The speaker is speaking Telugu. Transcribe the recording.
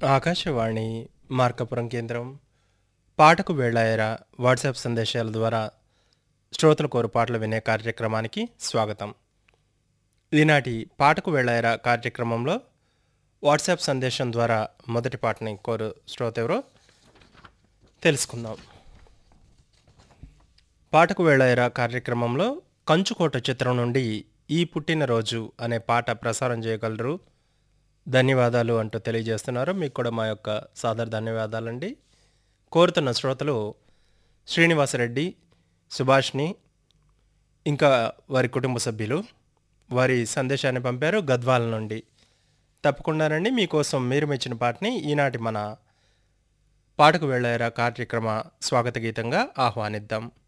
ఆకాశవాణి మార్కాపురం కేంద్రం పాటకు వేళాయరా వాట్సాప్ సందేశాల ద్వారా శ్రోతల కోరు పాటలు వినే కార్యక్రమానికి స్వాగతం ఈనాటి పాటకు వేళాయరా కార్యక్రమంలో వాట్సాప్ సందేశం ద్వారా మొదటి పాటని కోరు శ్రోత ఎవరో తెలుసుకుందాం పాటకు వేళాయరా కార్యక్రమంలో కంచుకోట చిత్రం నుండి ఈ పుట్టినరోజు అనే పాట ప్రసారం చేయగలరు ధన్యవాదాలు అంటూ తెలియజేస్తున్నారు మీకు కూడా మా యొక్క సాదర ధన్యవాదాలండి కోరుతున్న శ్రోతలు శ్రీనివాసరెడ్డి సుభాష్ని ఇంకా వారి కుటుంబ సభ్యులు వారి సందేశాన్ని పంపారు గద్వాల నుండి తప్పకుండానండి మీకోసం మీరు మెచ్చిన పాటని ఈనాటి మన పాటకు వెళ్ళారా కార్యక్రమ స్వాగత గీతంగా ఆహ్వానిద్దాం